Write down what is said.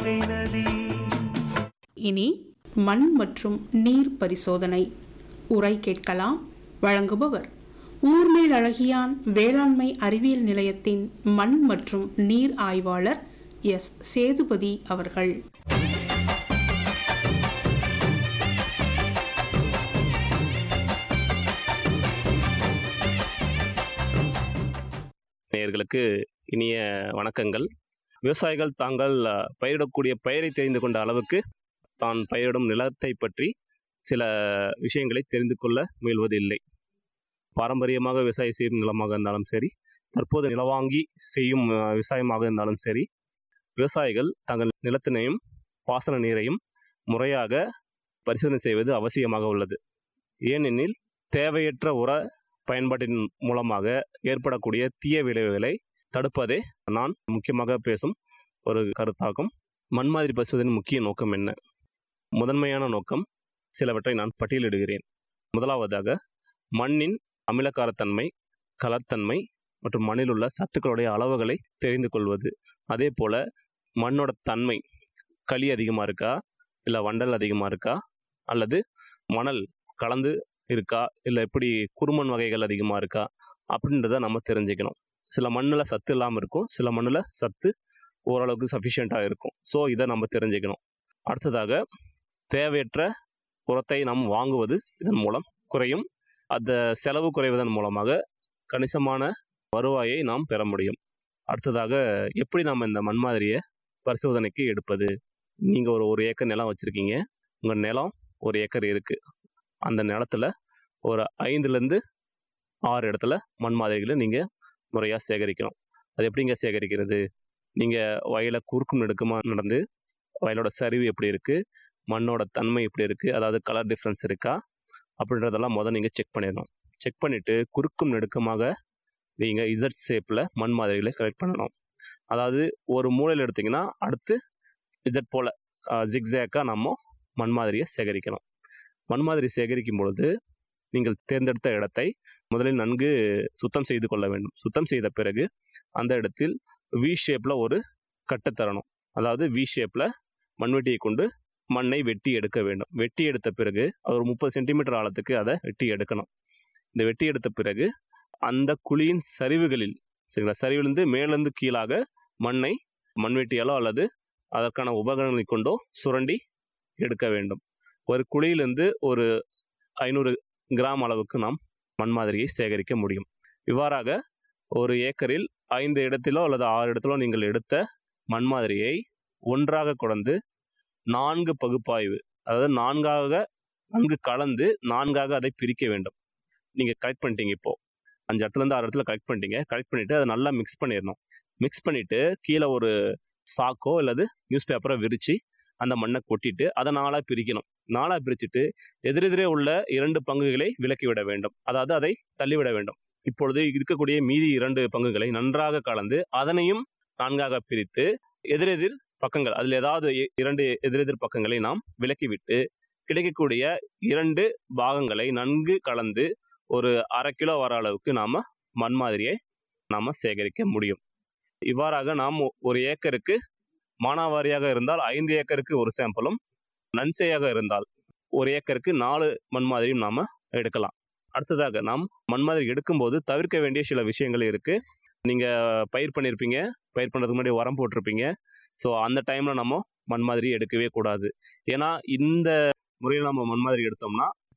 கங்கை நதி இனி மண் மற்றும் நீர் பரிசோதனை உரை கேட்கலாம் வழங்குபவர் ஊர்மேல் அழகியான் வேளாண்மை அறிவியல் நிலையத்தின் மண் மற்றும் நீர் ஆய்வாளர் எஸ் சேதுபதி அவர்கள் நேயர்களுக்கு இனிய வணக்கங்கள் விவசாயிகள் தாங்கள் அஹ், பயிரிடக்கூடிய பயிரை தெரிந்து கொண்ட அளவுக்கு தான் பயிரிடும் நிலத்தை பற்றி சில விஷயங்களை தெரிந்து கொள்ள முயல்வதில்லை பாரம்பரியமாக விவசாயம் செய்யும் நிலமாக இருந்தாலும் சரி தற்போது நிலவாங்கி செய்யும் அஹ், விவசாயமாக இருந்தாலும் சரி விவசாயிகள் தங்கள் நிலத்தினையும் பாசன நீரையும் முறையாக பரிசோதனை செய்வது அவசியமாக உள்ளது ஏனெனில் தேவையற்ற உர பயன்பாட்டின் மூலமாக ஏற்படக்கூடிய தீய விளைவுகளை தடுப்பதே நான் முக்கியமாக பேசும் ஒரு கருத்தாகும் மண் மாதிரி பரிசோதனையின் முக்கிய நோக்கம் என்ன முதன்மையான நோக்கம் சிலவற்றை நான் பட்டியலிடுகிறேன் முதலாவதாக மண்ணின் அமிலக்காரத்தன்மை கலர்த்தன்மை மற்றும் மண்ணில் உள்ள சத்துக்களுடைய அளவுகளை தெரிந்து கொள்வது அதே போல மண்ணோட தன்மை களி அதிகமாக இருக்கா இல்லை வண்டல் அதிகமாக இருக்கா அல்லது மணல் கலந்து இருக்கா இல்லை எப்படி குறுமண் வகைகள் அதிகமாக இருக்கா அப்படின்றத நம்ம தெரிஞ்சுக்கணும் சில மண்ணில் சத்து இல்லாமல் இருக்கும் சில மண்ணில் சத்து ஓரளவுக்கு சஃபிஷியண்ட்டாக இருக்கும் ஸோ இதை நம்ம தெரிஞ்சுக்கணும் அடுத்ததாக தேவையற்ற உரத்தை நாம் வாங்குவது இதன் மூலம் குறையும் அந்த செலவு குறைவதன் மூலமாக கணிசமான வருவாயை நாம் பெற முடியும் அடுத்ததாக எப்படி நாம் இந்த மண் மாதிரியை பரிசோதனைக்கு எடுப்பது நீங்கள் ஒரு ஒரு ஏக்கர் நிலம் வச்சுருக்கீங்க உங்கள் நிலம் ஒரு ஏக்கர் இருக்குது அந்த நிலத்துல ஒரு ஐந்துலேருந்து ஆறு இடத்துல மண் மாதிரிகளை நீங்கள் முறையாக சேகரிக்கணும் அது எப்படிங்க சேகரிக்கிறது நீங்கள் வயலை குறுக்கும் நெடுக்குமாக நடந்து வயலோட சரிவு எப்படி இருக்குது மண்ணோட தன்மை எப்படி இருக்குது அதாவது கலர் டிஃப்ரென்ஸ் இருக்கா அப்படின்றதெல்லாம் முதல் நீங்கள் செக் பண்ணிடணும் செக் பண்ணிவிட்டு குறுக்கும் நெடுக்குமாக நீங்கள் இசட் ஷேப்பில் மண் மாதிரிகளை கலெக்ட் பண்ணணும் அதாவது ஒரு மூலையில் எடுத்திங்கன்னா அடுத்து இசட் போல் ஜிக்ஸேக்காக நம்ம மண் மாதிரியை சேகரிக்கணும் மண் மாதிரி சேகரிக்கும் பொழுது நீங்கள் தேர்ந்தெடுத்த இடத்தை முதலில் நன்கு சுத்தம் செய்து கொள்ள வேண்டும் சுத்தம் செய்த பிறகு அந்த இடத்தில் வி ஷேப்பில் ஒரு கட்டு தரணும் அதாவது வி ஷேப்பில் மண்வெட்டியை கொண்டு மண்ணை வெட்டி எடுக்க வேண்டும் வெட்டி எடுத்த பிறகு அது ஒரு முப்பது சென்டிமீட்டர் ஆழத்துக்கு அதை வெட்டி எடுக்கணும் இந்த வெட்டி எடுத்த பிறகு அந்த குழியின் சரிவுகளில் சரிங்களா சரிவிலிருந்து மேலேருந்து கீழாக மண்ணை மண்வெட்டியாலோ அல்லது அதற்கான உபகரணங்களை கொண்டோ சுரண்டி எடுக்க வேண்டும் ஒரு குழியிலிருந்து ஒரு ஐநூறு கிராம் அளவுக்கு நாம் மண் மாதிரியை சேகரிக்க முடியும் இவ்வாறாக ஒரு ஏக்கரில் ஐந்து இடத்திலோ அல்லது ஆறு இடத்திலோ நீங்கள் எடுத்த மண் மாதிரியை ஒன்றாக கொண்டு நான்கு பகுப்பாய்வு அதாவது நான்காக நன்கு கலந்து நான்காக அதை பிரிக்க வேண்டும் நீங்கள் கலெக்ட் பண்ணிட்டீங்க இப்போ அஞ்சு இடத்துலேருந்து ஆறு இடத்துல கலெக்ட் பண்ணிட்டீங்க கலெக்ட் பண்ணிவிட்டு அதை நல்லா மிக்ஸ் பண்ணிடணும் மிக்ஸ் பண்ணிவிட்டு கீழே ஒரு சாக்கோ அல்லது நியூஸ் பேப்பரை விரித்து அந்த மண்ணை கொட்டிட்டு அதை நாளாக பிரிக்கணும் நாளாக பிரிச்சுட்டு எதிரெதிரே உள்ள இரண்டு பங்குகளை விலக்கி விட வேண்டும் அதாவது அதை தள்ளிவிட வேண்டும் இப்பொழுது இருக்கக்கூடிய மீதி இரண்டு பங்குகளை நன்றாக கலந்து அதனையும் நான்காக பிரித்து எதிரெதிர் பக்கங்கள் அதில் ஏதாவது இ- இரண்டு எதிரெதிர் பக்கங்களை நாம் விலக்கிவிட்டு கிடைக்கக்கூடிய இரண்டு பாகங்களை நன்கு கலந்து ஒரு அரை கிலோ வர அளவுக்கு நாம் மண் மாதிரியை நாம் சேகரிக்க முடியும் இவ்வாறாக நாம் ஒ- ஒரு ஏக்கருக்கு மானாவாரியாக இருந்தால் ஐந்து ஏக்கருக்கு ஒரு சாம்பிளும் நன்சையாக இருந்தால் ஒரு ஏக்கருக்கு நாலு மண் மாதிரியும் நாம் எடுக்கலாம் அடுத்ததாக நாம் மண் மாதிரி எடுக்கும்போது தவிர்க்க வேண்டிய சில விஷயங்கள் இருக்குது நீங்கள் பயிர் பண்ணியிருப்பீங்க பயிர் பண்ணுறதுக்கு முன்னாடி உரம் போட்டிருப்பீங்க ஸோ அந்த டைமில் நம்ம மண் மாதிரி எடுக்கவே கூடாது ஏன்னா இந்த முறையில் நம்ம மண் மாதிரி எடுத்தோம்னா